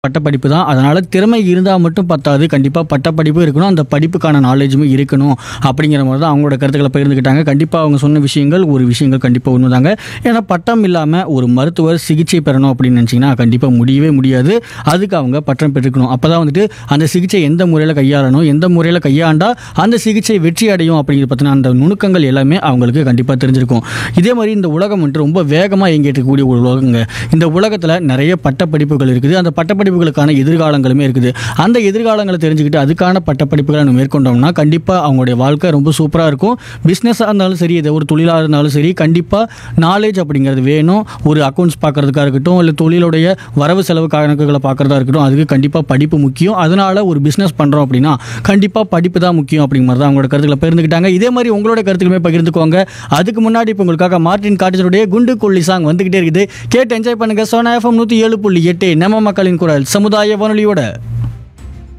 பட்டப்படிப்பு தான் அதனால் திறமை இருந்தால் மட்டும் பத்தாது கண்டிப்பாக பட்டப்படிப்பு இருக்கணும் அந்த படிப்புக்கான நாலேஜுமே இருக்கணும் அப்படிங்கிற மாதிரி தான் அவங்களோட கருத்துக்களை பகிர்ந்துக்கிட்டாங்க கண்டிப்பாக அவங்க சொன்ன விஷயங்கள் ஒரு விஷயங்கள் கண்டிப்பாக உண்மைதாங்க ஏன்னா பட்டம் இல்லாமல் ஒரு மருத்துவர் சிகிச்சை பெறணும் அப்படின்னு நினச்சிங்கன்னா கண்டிப்பாக முடியவே முடியாது அதுக்கு அவங்க பட்டம் பெற்றுக்கணும் அப்போ தான் வந்துட்டு அந்த சிகிச்சை எந்த முறையில் கையாளணும் எந்த முறையில் கையாண்டா அந்த சிகிச்சை வெற்றி அடையும் அப்படிங்கிறது பற்றின அந்த நுணுக்கங்கள் எல்லாமே அவங்களுக்கு கண்டிப்பாக தெரிஞ்சிருக்கும் இதே மாதிரி இந்த உலகம் வந்துட்டு ரொம்ப வேகமாக இயங்கிட்டு இருக்கக்கூடிய ஒரு உலகங்க இந்த உலகத்தில் நிறைய பட்டப்படிப்புகள் இருக்குது அந்த பட்டப்படிப்புகளுக்கான எதிர்காலங்களுமே இருக்குது அந்த எதிர்காலங்களை தெரிஞ்சுக்கிட்டு அதுக்கான பட்டப்படிப்புகளை நம்ம மேற்கொண்டோம்னா கண்டிப்பாக அவங்களுடைய வாழ்க்கை ரொம்ப சூப்பராக இருக்கும் பிஸ்னஸாக இருந்தாலும் சரி இது ஒரு தொழிலாக இருந்தாலும் சரி கண்டிப்பாக நாலேஜ் அப்படிங்கிறது வேணும் ஒரு அக்கௌண்ட்ஸ் பார்க்குறதுக்காக இருக்கட்டும் இல்லை தொழிலுடைய வரவு செலவு கணக்குகளை பார்க்குறதா இருக்கட்டும் அதுக்கு கண்டிப்பாக படிப்பு முக்கியம் அதனால் ஒரு பிஸ்னஸ் பண்ணுறோம் அப்படின்னா கண்டிப்பாக படிப்பு தான் முக்கியம் அப்படிங்கிற மாதிரி தான் அவங்களோட கருத்துக்களை பகிர்ந்துக்கிட்டாங்க இதே மாதிரி உங்களோட கருத்துக்களுமே பகிர்ந்துக்கோங்க அதுக்கு முன்னாடி இப்போ உங்களுக்காக மார்டின் காட்டேஜருடைய குண்டு கொல்லி சாங் வந்துகிட்டே இருக்குது கேட்டு என்ஜாய் பண்ணுங்க சோனா எஃப்எம் நூற்றி ஏழு புள்ளி எட்டு நம்ம மக்களின் குரல் சமுதாய வானொலியோட